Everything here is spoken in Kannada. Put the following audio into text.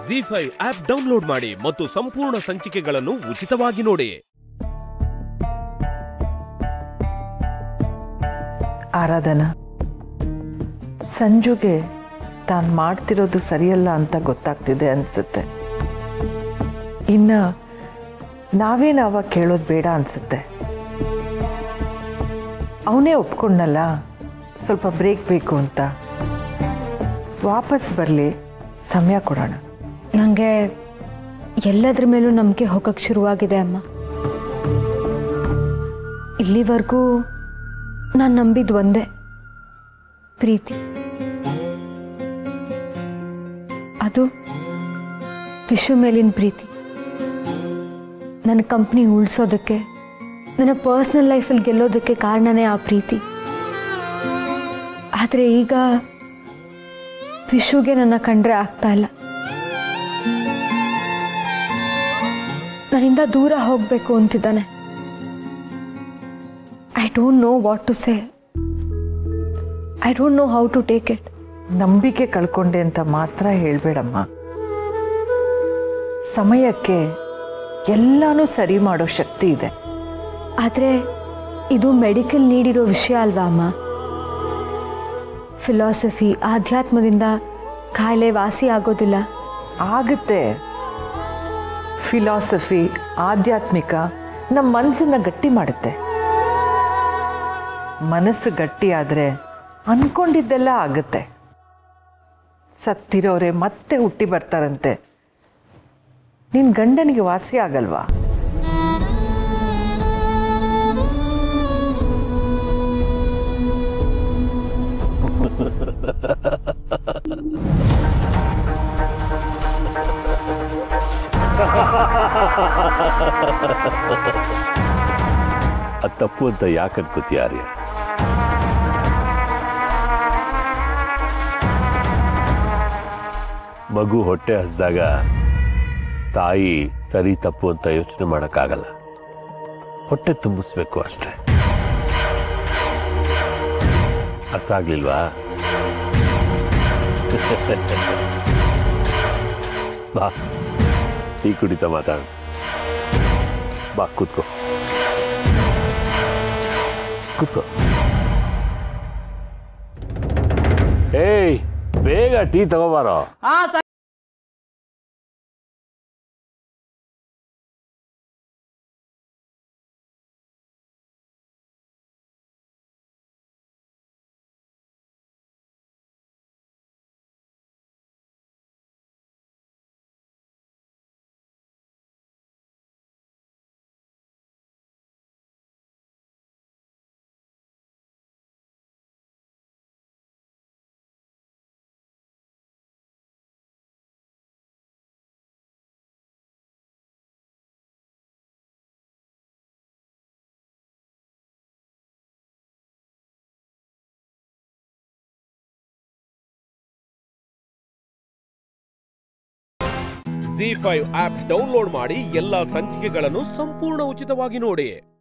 ಜಿ ಫೈವ್ ಆಪ್ ಡೌನ್ಲೋಡ್ ಮಾಡಿ ಮತ್ತು ಸಂಪೂರ್ಣ ಸಂಚಿಕೆಗಳನ್ನು ಉಚಿತವಾಗಿ ನೋಡಿ ಆರಾಧನಾ ಸಂಜುಗೆ ತಾನು ಮಾಡ್ತಿರೋದು ಸರಿಯಲ್ಲ ಅಂತ ಗೊತ್ತಾಗ್ತಿದೆ ಅನ್ಸುತ್ತೆ ಇನ್ನ ನಾವೇನು ಅವಾಗ ಕೇಳೋದು ಬೇಡ ಅನ್ಸುತ್ತೆ ಅವನೇ ಒಪ್ಕೊಂಡಲ್ಲ ಸ್ವಲ್ಪ ಬ್ರೇಕ್ ಬೇಕು ಅಂತ ವಾಪಸ್ ಬರಲಿ ಸಮಯ ಕೊಡೋಣ ನನಗೆ ಎಲ್ಲದ್ರ ಮೇಲೂ ನಂಬಿಕೆ ಹೋಗಕ್ಕೆ ಶುರುವಾಗಿದೆ ಅಮ್ಮ ಇಲ್ಲಿವರೆಗೂ ನಾನು ನಂಬಿದ್ದು ಒಂದೇ ಪ್ರೀತಿ ಅದು ವಿಶ್ವ ಮೇಲಿನ ಪ್ರೀತಿ ನನ್ನ ಕಂಪ್ನಿ ಉಳಿಸೋದಕ್ಕೆ ನನ್ನ ಪರ್ಸ್ನಲ್ ಲೈಫಲ್ಲಿ ಗೆಲ್ಲೋದಕ್ಕೆ ಕಾರಣನೇ ಆ ಪ್ರೀತಿ ಆದರೆ ಈಗ ವಿಶ್ವಗೆ ನನ್ನ ಕಂಡ್ರೆ ಆಗ್ತಾ ಇಲ್ಲ ನನ್ನಿಂದ ದೂರ ಹೋಗಬೇಕು ಅಂತಿದ್ದಾನೆ I don't know what to say I don't know how to take it ನಂಬಿಕೆ ಕಳ್ಕೊಂಡೆ ಅಂತ ಮಾತ್ರ ಹೇಳ್ಬೇಡಮ್ಮ ಸಮಯಕ್ಕೆ ಎಲ್ಲಾನು ಸರಿ ಮಾಡೋ ಶಕ್ತಿ ಇದೆ ಆದರೆ ಇದು ಮೆಡಿಕಲ್ ನೀಡಿರೋ ವಿಷಯ ಅಲ್ವಾ ಅಮ್ಮ ಫಿಲಾಸಫಿ ಆಧ್ಯಾತ್ಮದಿಂದ ಕಾಯಿಲೆ ವಾಸಿ ಆಗೋದಿಲ್ಲ ಆಗುತ್ತೆ ಫಿಲಾಸಫಿ ಆಧ್ಯಾತ್ಮಿಕ ನಮ್ಮ ಮನಸ್ಸನ್ನ ಗಟ್ಟಿ ಮಾಡುತ್ತೆ ಮನಸ್ಸು ಗಟ್ಟಿ ಆದರೆ ಅನ್ಕೊಂಡಿದ್ದೆಲ್ಲ ಆಗುತ್ತೆ ಸತ್ತಿರೋರೆ ಮತ್ತೆ ಹುಟ್ಟಿ ಬರ್ತಾರಂತೆ ನಿನ್ನ ಗಂಡನಿಗೆ ವಾಸಿ ಆಗಲ್ವಾ ಅದು ತಪ್ಪು ಅಂತ ಯಾಕೆ ಅನ್ಕೋತೀಯ ಆರ್ಯ ಮಗು ಹೊಟ್ಟೆ ಹಸ್ದಾಗ ತಾಯಿ ಸರಿ ತಪ್ಪು ಅಂತ ಯೋಚನೆ ಮಾಡೋಕ್ಕಾಗಲ್ಲ ಹೊಟ್ಟೆ ತುಂಬಿಸ್ಬೇಕು ಅಷ್ಟೆ ಅರ್ಥ ಆಗ್ಲಿಲ್ವಾ ಬಾ ಟೀ ಕುಡಿತಾ ಮಾತಾಡ ಬಾ ಕೂತ್ಕೋ ಕೂತ್ಕೋ ಏಯ್ ಬೇಗ ಟೀ ತಗೋಬಾರೋ ಜಿ ಫೈವ್ ಆಪ್ ಡೌನ್ಲೋಡ್ ಮಾಡಿ ಎಲ್ಲಾ ಸಂಚಿಕೆಗಳನ್ನು ಸಂಪೂರ್ಣ ಉಚಿತವಾಗಿ ನೋಡಿ